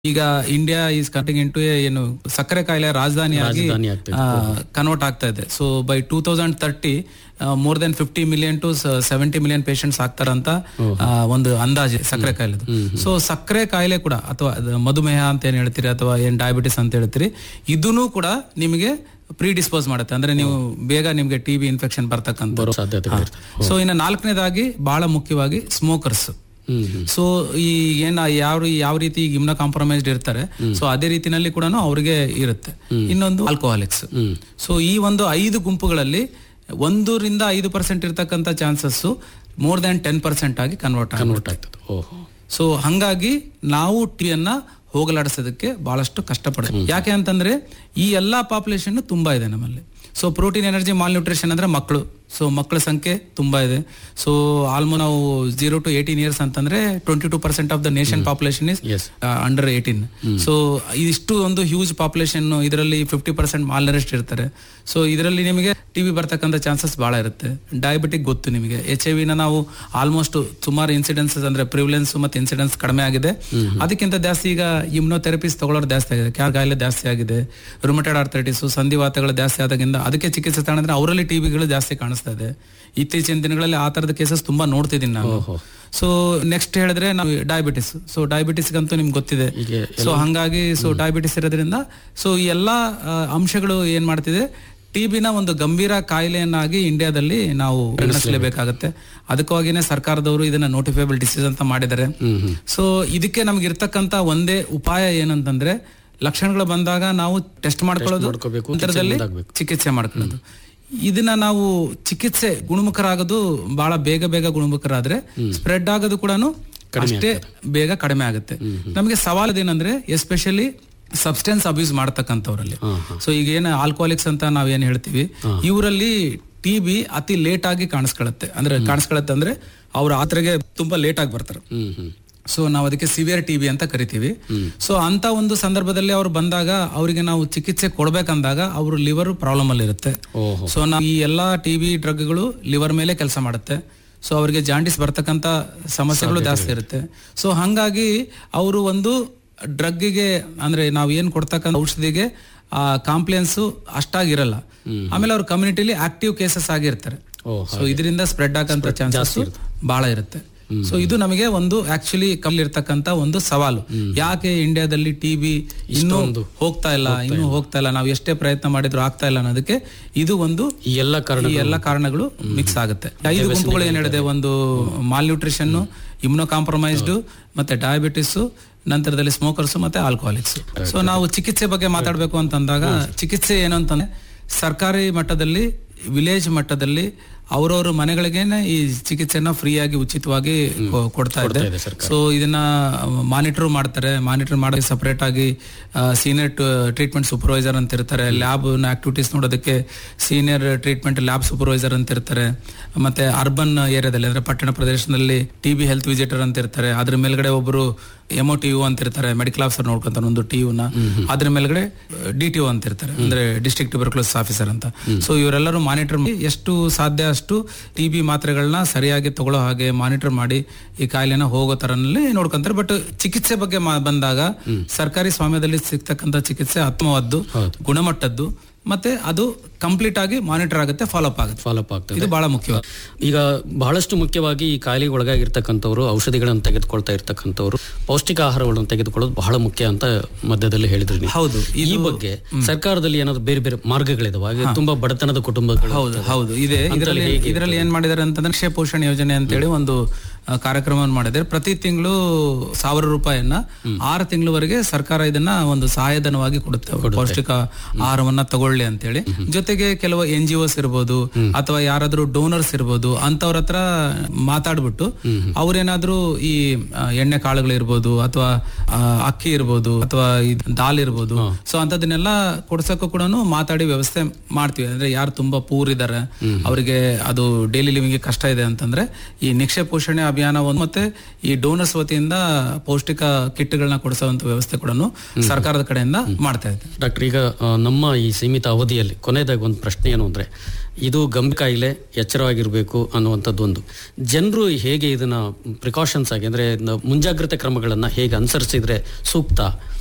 ಈಗ India is cutting into ಏನು ಸಕ್ಕರೆ ಕಾಯಿಲೆ ರಾಜಧಾನಿಯಾಗಿ ರಾಜಧಾನಿ ಆಗ್ತಿದೆ. ಕನ್ವರ್ಟ್ ಆಗ್ತಾ ಇದೆ so by two thousand thirty more than fifty million to seventy million patients ಆಗ್ತಾರಂತ ಆ, ಒಂದು ಅಂದಾಜು ಸಕ್ಕರೆ ಕಾಯಿಲೆದು ಸೊ ಸಕ್ಕರೆ ಕಾಯಿಲೆ ಕೂಡ ಅಥವಾ ಅದು ಮಧುಮೇಹ ಅಂತ ಏನ್ ಹೇಳ್ತೀರಿ ಅಥವಾ ಏನ್ ಡಯಾಬಿಟಿಸ್ ಅಂತ ಹೇಳ್ತೀರಿ ಇದನ್ನು ಕೂಡ ನಿಮಗೆ ಪ್ರೀ ಡಿಸ್ಪೋಸ್ ಮಾಡುತ್ತೆ ಅಂದ್ರೆ ನೀವು ಬೇಗ ನಿಮ್ಗೆ ಟಿ ಬಿ ಇನ್ಫೆಕ್ಷನ್ ಬರ್ತಕ್ಕಂಥ ಬರೋ ಸಾಧ್ಯತೆಗಳು ಸೊ ಇನ್ನು ನಾಲ್ಕನೇದಾಗಿ ಬಹಳ ಮುಖ್ಯವಾಗಿ ಸ್ಮೋಕರ್ಸ್ ಹ್ಮ್ ಹ್ಮ್. ಸೊ ಈ ಏನ್ ಯಾವ ಯಾವ ರೀತಿ ಇಮ್ನ ಕಾಂಪ್ರಮೈಸ್ಡ್ ಇರ್ತಾರೆ ಸೊ ಅದೇ ರೀತಿನಲ್ಲಿ ಕೂಡ ಅವ್ರಿಗೆ ಇರುತ್ತೆ ಇನ್ನೊಂದು ಆಲ್ಕೋಹಾಲಿಕ್ಸ್ ಹ್ಮ್. ಸೊ ಈ ಒಂದು ಐದು ಗುಂಪುಗಳಲ್ಲಿ ಒಂದರಿಂದ ಐದು ಪರ್ಸೆಂಟ್ ಇರ್ತಕ್ಕಂಥ chances more than ten percent ಆಗಿ ಕನ್ವರ್ಟ್ ಆಗುತ್ತೆ ಕನ್ವರ್ಟ್ ಆಗ್ತದೆ ಓಹೋ ಸೊ ಹಂಗಾಗಿ ನಾವು ಟಿಯನ್ನ ಹೋಗಲಾಡಿಸೋದಕ್ಕೆ ಬಹಳಷ್ಟು ಕಷ್ಟಪಡ್ತೀವಿ ಯಾಕೆ ಅಂತಂದ್ರೆ ಈ ಎಲ್ಲಾ ಪಾಪ್ಯುಲೇಷನ್ ತುಂಬಾ ಇದೆ ನಮ್ಮಲ್ಲಿ so protein energy malnutrition ಅಂದ್ರೆ ಮಕ್ಕಳು ಸೊ ಮಕ್ಕಳ ಸಂಖ್ಯೆ ತುಂಬಾ ಇದೆ ಸೊ ಆಲ್ಮೋ ನಾವು ಜೀರೋ ಟು ಏಯ್ಟೀನ್ ಇಯರ್ಸ್ ಅಂತಂದ್ರೆ twenty two percent of the nation population is Yes. Under eighteen so ಇಷ್ಟು ಒಂದು ಹ್ಯೂಜ್ ಪಾಪ್ಯುಲೇಷನ್ ಇದರಲ್ಲಿ ಫಿಫ್ಟಿ ಪರ್ಸೆಂಟ್ ಮಾಲ್ ನರಿಸ್ಟ್ ಇರ್ತಾರೆ ಸೊ ಇದರಲ್ಲಿ ನಿಮಗೆ ಟಿವಿ ಬರ್ತಕ್ಕಂಥ ಚಾನ್ಸಸ್ ಬಹಳ ಇರುತ್ತೆ ಡಯಾಬಿಟಿಕ್ ಗೊತ್ತು ನಿಮಗೆ ಎಚ್ ಐ ವಿನ ನಾವು ಆಲ್ಮೋಸ್ಟ್ ಸುಮಾರು ಇನ್ಸಿಡೆನ್ಸಸ್ ಅಂದ್ರೆ ಪ್ರಿವಿಲೆನ್ಸ್ ಮತ್ತೆ ಇನ್ಸಿಡೆನ್ಸ್ ಕಡಿಮೆ ಆಗಿದೆ ಅದಕ್ಕಿಂತ ಜಾಸ್ತಿ ಈಗ ಇಮ್ನೋಥೆರಪಿಸ್ ತಗೊಳ್ಳೋರು ಜಾಸ್ತಿ ಆಗಿದೆ ಕ್ಯಾರ್ ಕಾಯಿಲೆ ಜಾಸ್ತಿ ಆಗಿದೆ ರುಮಟೆಡ್ ಆರ್ಥೈಟಿಸ್ ಸಂಧಿವಾತಗಳು ಜಾಸ್ತಿ ಆದಾಗಿಂದ ಅದಕ್ಕೆ ಚಿಕಿತ್ಸೆ ತಗೊಂಡ್ರೆ ಅವರಲ್ಲಿ ಟಿವಿಗಳು ಜಾಸ್ತಿ ಕಾಣಿಸ್ತಾ ಇದೆ ಇತ್ತೀಚಿನ ದಿನಗಳಲ್ಲಿ ಆ ತರದ ಕೇಸಸ್ ತುಂಬಾ ನೋಡ್ತಿದ್ದೀನಿ ನಾನು ಸೊ ನೆಕ್ಸ್ಟ್ ಹೇಳಿದ್ರೆ ನಾವು ಡಯಾಬಿಟಿಸ್ ಸೊ ಡಯಾಬಿಟಿಸ್ಗಂತೂ ನಿಮ್ಗೆ ಗೊತ್ತಿದೆ ಹೀಗೆ ಸೊ ಹಂಗಾಗಿ ಸೊ ಡಯಾಬಿಟಿಸ್ ಇರೋದ್ರಿಂದ ಸೊ ಈ ಎಲ್ಲಾ ಆ, ಅಂಶಗಳು ಏನ್ ಮಾಡ್ತಿದೆ ಟಿಬಿನ ಒಂದು ಗಂಭೀರ ಕಾಯಿಲೆಯನ್ನಾಗಿ ಇಂಡಿಯಾದಲ್ಲಿ ನಾವು ಪರಿಗಣಿಸಲೇಬೇಕಾಗತ್ತೆ ಅದಕ್ಕಾಗಿನೇ ಸರ್ಕಾರದವರು ಇದನ್ನ ನೋಟಿಫೈಬಲ್ ಡಿಸೀಸ್ ಅಂತ ಮಾಡಿದ್ದಾರೆ ಸೊ ಇದಕ್ಕೆ ನಮ್ಗೆ ಇರ್ತಕ್ಕಂತ ಒಂದೇ ಉಪಾಯ ಏನಂತಂದ್ರೆ ಲಕ್ಷಣಗಳು ಬಂದಾಗ ನಾವು ಟೆಸ್ಟ್ ಮಾಡ್ಕೊಳ್ಳೋದು ಮಾಡ್ಕೋಬೇಕು, ನಂತರದಲ್ಲಿ ಮುಂದಾಗ್ಬೇಕು. ಚಿಕಿತ್ಸೆ ಮಾಡ್ಕೊಳ್ಳೋದು ಇದನ್ನ ನಾವು ಚಿಕಿತ್ಸೆ ಗುಣಮುಖರಾಗೋದು ಬಹಳ ಬೇಗ ಬೇಗ ಗುಣಮುಖರಾದ್ರೆ ಸ್ಪ್ರೆಡ್ ಆಗೋದು ಕೂಡ ಅಷ್ಟೇ ಬೇಗ ಕಡಿಮೆ ಆಗುತ್ತೆ ನಮಗೆ ಸವಾಲು ಏನಂದ್ರೆ ಎಸ್ಪೆಷಲಿ ಸಬ್ಸ್ಟೆನ್ಸ್ ಅಬ್ಯೂಸ್ ಮಾಡ್ತಕ್ಕಂಥವ್ರಲ್ಲಿ ಸೊ ಈಗ ಏನು ಆಲ್ಕೋಹಾಲಿಕ್ಸ್ ಅಂತ ನಾವ್ ಏನ್ ಹೇಳ್ತೀವಿ ಇವರಲ್ಲಿ ಟಿ ಬಿ ಅತಿ ಲೇಟ್ ಆಗಿ ಕಾಣಿಸ್ಕೊಳತ್ತೆ ಅಂದ್ರೆ ಕಾಣಿಸ್ಕೊಳತ್ತೆ ಅಂದ್ರೆ ಅವ್ರ ಆತ್ರೆಗೆ ತುಂಬಾ ಲೇಟ್ ಆಗಿ ಬರ್ತಾರೆ ಹ್ಮ್ ಹ್ಮ್ ಸೊ ನಾವು ಅದಕ್ಕೆ ಸಿವಿಯರ್ ಟಿಬಿ ಅಂತ ಕರಿತೀವಿ ಸೊ ಅಂತ ಒಂದು ಸಂದರ್ಭದಲ್ಲಿ ಅವ್ರು ಬಂದಾಗ ಅವರಿಗೆ ನಾವು ಚಿಕಿತ್ಸೆ ಕೊಡ್ಬೇಕಂದಾಗ ಅವ್ರ ಲಿವರ್ ಪ್ರಾಬ್ಲಮ್ ಅಲ್ಲಿ ಇರುತ್ತೆ ಓಹೋ ಸೊ ನಾವು ಈ ಎಲ್ಲಾ ಟಿಬಿ ಡ್ರಗ್ಗಳು ಲಿವರ್ ಮೇಲೆ ಕೆಲಸ ಮಾಡುತ್ತೆ ಸೊ ಅವರಿಗೆ ಜಾಂಡಿಸ್ ಬರ್ತಕ್ಕಂತ ಸಮಸ್ಯೆಗಳು ಜಾಸ್ತಿ ಇರುತ್ತೆ ಸೊ ಹಂಗಾಗಿ ಅವರು ಒಂದು ಡ್ರಗ್ಗಿಗೆ ಅಂದ್ರೆ ನಾವು ಏನ್ ಕೊಡ್ತಕ್ಕಂಥ ಔಷಧಿಗೆ ಆ ಕಾಂಪ್ಲಿಯನ್ಸ್ ಅಷ್ಟಾಗಿರಲ್ಲ ಆಮೇಲೆ ಅವ್ರ ಕಮ್ಯುನಿಟಿಲಿ ಆಕ್ಟಿವ್ ಕೇಸಸ್ ಆಗಿರ್ತಾರೆ ಓ ಸೊ ಇದರಿಂದ ಸ್ಪ್ರೆಡ್ ಆಗಂತ ಚಾನ್ಸಸ್ ಬಹಳ ಇರುತ್ತೆ ಸೊ ಇದು ನಮಗೆ ಒಂದು ಆಕ್ಚುಲಿ ಇರ್ತಕ್ಕಂತ ಒಂದು ಸವಾಲು ಯಾಕೆ ಇಂಡಿಯಾದಲ್ಲಿ ಟಿಬಿ ಇನ್ನೂ ಹೋಗ್ತಾ ಇಲ್ಲ ಇನ್ನೂ ಹೋಗ್ತಾ ಇಲ್ಲ ನಾವು ಎಷ್ಟೇ ಪ್ರಯತ್ನ ಮಾಡಿದ್ರು ಆಗ್ತಾ ಇಲ್ಲ ಅನ್ನೋದಕ್ಕೆ ಇದು ಒಂದು ಈ ಎಲ್ಲ ಕಾರಣ ಈ ಎಲ್ಲ ಕಾರಣಗಳು ಮಿಕ್ಸ್ ಆಗುತ್ತೆ ಐದು ಗುಂಪುಗಳು ಏನ್ ಹೇಳಿದೆ ಒಂದು ಮಾಲ್ ನ್ಯೂಟ್ರಿಷನ್ ಇಮ್ನೋ ಕಾಂಪ್ರಮೈಸ್ಡ್ ಮತ್ತೆ ಡಯಾಬಿಟಿಸ್ ನಂತರದಲ್ಲಿ ಸ್ಮೋಕರ್ಸ್ ಮತ್ತೆ ಆಲ್ಕೋಹಾಲಿಕ್ಸ್ ಸೊ ನಾವು ಚಿಕಿತ್ಸೆ ಬಗ್ಗೆ ಮಾತಾಡ್ಬೇಕು ಅಂತಂದಾಗ ಚಿಕಿತ್ಸೆ ಏನು ಅಂತಂದ್ರೆ ಸರ್ಕಾರಿ ಮಟ್ಟದಲ್ಲಿ ವಿಲೇಜ್ ಮಟ್ಟದಲ್ಲಿ ಅವರವ್ರ ಮನೆಗಳಿಗೇನೆ ಈ ಚಿಕಿತ್ಸೆನ ಫ್ರೀ ಆಗಿ ಉಚಿತವಾಗಿ ಕೊ- ಕೊಡ್ತಾ ಇದೆ ಇದೆ ಸರ್ಕಾರ. ಸೊ ಇದನ್ನ ಮಾನಿಟರ್ ಮಾಡ್ತಾರೆ ಮಾನಿಟರ್ ಮಾಡಿ ಸಪರೇಟ್ ಆಗಿ ಸೀನಿಯರ್ ಟ್ರೀಟ್ಮೆಂಟ್ ಸೂಪರ್ವೈಸರ್ ಅಂತ ಇರ್ತಾರೆ ಲ್ಯಾಬ್ ಆಕ್ಟಿವಿಟೀಸ್ ನೋಡೋದಕ್ಕೆ ಸೀನಿಯರ್ ಟ್ರೀಟ್ಮೆಂಟ್ ಲ್ಯಾಬ್ ಸೂಪರ್ವೈಸರ್ ಅಂತ ಇರ್ತಾರೆ ಮತ್ತೆ ಅರ್ಬನ್ ಏರಿಯಾದಲ್ಲಿ ಅಂದ್ರೆ ಪಟ್ಟಣ ಪ್ರದೇಶದಲ್ಲಿ ಟಿ ಬಿ ಹೆಲ್ತ್ ವಿಸಿಟರ್ ಅಂತ ಇರ್ತಾರೆ ಅದ್ರ ಮೇಲ್ಗಡೆ ಒಬ್ಬರು ಎಮೋ ಟಿ ಯು ಅಂತ ಇರ್ತಾರೆ ಮೆಡಿಕಲ್ ಆಫೀಸರ್ ನೋಡ್ಕೊಂತಾರೆ ಒಂದು ಟಿ ಯುನ ಅದ್ರ ಮೇಲ್ಗಡೆ ಡಿ ಟಿ ಅಂತ ಇರ್ತಾರೆ ಅಂದ್ರೆ ಡಿಸ್ಟ್ರಿಕ್ಟ್ ಟ್ಯೂಬರ್ಕ್ಲೋಸ್ ಆಫೀಸರ್ ಅಂತ ಸೊ ಇವರೆಲ್ಲರೂ ಮಾನಿಟರ್ ಎಷ್ಟು ಸಾಧ್ಯ ಅಷ್ಟು ಟಿ ಬಿ ಮಾತ್ರೆಗಳನ್ನ ಸರಿಯಾಗಿ ತಗೊಳ್ಳೋ ಹಾಗೆ ಮಾನಿಟರ್ ಮಾಡಿ ಈ ಕಾಯಿಲೆನ ಹೋಗೋ ತರನಲ್ಲಿ ನೋಡ್ಕೊಂತಾರೆ ಬಟ್ ಚಿಕಿತ್ಸೆ ಬಗ್ಗೆ ಮಾ- ಬಂದಾಗ ಸರ್ಕಾರಿ ಸ್ವಾಮ್ಯದಲ್ಲಿ ಸಿಗ್ತಕ್ಕಂಥ ಚಿಕಿತ್ಸೆ ಉತ್ತಮವಾದ್ದು ಗುಣಮಟ್ಟದ್ದು ಮತ್ತೆ ಅದು ಕಂಪ್ಲೀಟ್ ಆಗಿ ಮಾನಿಟರ್ ಆಗುತ್ತೆ ಫಾಲೋಅಪ್ ಆಗುತ್ತೆ ಫಾಲೋ ಅಪ್ ಆಗ್ತದೆ ಇದು ಬಹಳ ಮುಖ್ಯವಾದ ಈಗ ಬಹಳಷ್ಟು ಮುಖ್ಯವಾಗಿ ಈ ಕಾಯಿಲೆಗೆ ಒಳಗಾಗಿರ್ತಕ್ಕಂಥವ್ರು ಔಷಧಿಗಳನ್ನು ತೆಗೆದುಕೊಳ್ತಾ ಇರ್ತಕ್ಕಂಥವ್ರು ಪೌಷ್ಟಿಕ ಆಹಾರಗಳನ್ನು ತೆಗೆದುಕೊಳ್ಳೋದು ಬಹಳ ಮುಖ್ಯ ಅಂತ ಮಧ್ಯದಲ್ಲಿ ಹೇಳಿದ್ರಿ ನೀವು. ಹೌದು ಈ ಬಗ್ಗೆ ಸರ್ಕಾರದಲ್ಲಿ ಏನಾದ್ರು ಬೇರೆ ಬೇರೆ ಮಾರ್ಗಗಳಿದಾವೆ ಹಾಗೆ ತುಂಬಾ ಬಡತನದ ಕುಟುಂಬಗಳು ಹೌದು ಹೌದು ಇದೆ ಇದರಲ್ಲಿ ಇದರಲ್ಲಿ ಏನ್ ಮಾಡಿದಾರೆ ಅಂತಂದ್ರೆ ಕ್ಷೇ ಪೋಷಣೆ ಯೋಜನೆ ಅಂತೇಳಿ ಒಂದು ಆ, ಕಾರ್ಯಕ್ರಮವನ್ನು ಮಾಡಿದ್ದಾರೆ ಪ್ರತಿ ತಿಂಗಳು ಸಾವಿರ ರೂಪಾಯಿಯನ್ನ ಆರು ತಿಂಗಳವರೆಗೆ ಸರ್ಕಾರ ಇದನ್ನ ಒಂದು ಸಹಾಯಧನವಾಗಿ ಕೊಡುತ್ತೆ ಪೌಷ್ಟಿಕ ಆಹಾರವನ್ನ ತಗೊಳ್ಳಿ ಅಂತೇಳಿ ಜೊತೆಗೆ ಕೆಲವು ಎನ್ ಜಿ ಒಸ್ ಇರ್ಬೋದು ಅಥವಾ ಯಾರಾದ್ರೂ ಡೋನರ್ಸ್ ಇರ್ಬೋದು ಅಂತವ್ರ ಹತ್ರ ಮಾತಾಡ್ಬಿಟ್ಟು ಅವ್ರೇನಾದ್ರೂ ಈ ಆ, ಎಣ್ಣೆ ಕಾಳುಗಳು ಇರ್ಬೋದು ಅಥವಾ ಆ, ಅಕ್ಕಿ ಇರ್ಬೋದು ಅಥವಾ ಈ ದಾಲ್ ಇರ್ಬೋದು ಸೊ ಅಂತದನ್ನೆಲ್ಲ ಕೊಡ್ಸಕ್ಕೂ ಕೂಡ ಮಾತಾಡಿ ವ್ಯವಸ್ಥೆ ಮಾಡ್ತೀವಿ ಅಂದ್ರೆ ಯಾರು ತುಂಬಾ ಪೂರ್ ಇದಾರೆ ಅವರಿಗೆ ಅದು ಡೈಲಿ ಲಿವಿಂಗ್ ಕಷ್ಟ ಇದೆ ಅಂತಂದ್ರೆ ಈ ನಿಕ್ಷೇಪ ಪೋಷಣೆ ಅಭಿಯಾನ ಒಂದು ಮತ್ತೆ ಈ ಡೋನರ್ಸ್ ವತಿಯಿಂದ ಪೌಷ್ಟಿಕ ಕಿಟ್ಗಳನ್ನ ಕೊಡಿಸುವಂತ ವ್ಯವಸ್ಥೆ ಕೂಡ ಸರ್ಕಾರದ ಕಡೆಯಿಂದ ಮಾಡ್ತಾ ಇದೆ ಡಾಕ್ಟರ್ ಈಗ ಆ, ನಮ್ಮ ಈ ಸೀಮಿತ ಅವಧಿಯಲ್ಲಿ ಕೊನೆಯದಾಗಿ ಒಂದು ಪ್ರಶ್ನೆ ಏನು ಅಂದರೆ ಇದು ಗಂಭೀರ ಕಾಯಿಲೆ ಎಚ್ಚರವಾಗಿರಬೇಕು ಅನ್ನುವಂಥದ್ದು ಒಂದು ಜನರು ಹೇಗೆ ಇದನ್ನ ಪ್ರಿಕಾಷನ್ಸ್ ಆಗಿ ಅಂದರೆ ಮುಂಜಾಗ್ರತೆ ಕ್ರಮಗಳನ್ನು ಹೇಗೆ ಅನುಸರಿಸಿದ್ರೆ ಸೂಕ್ತ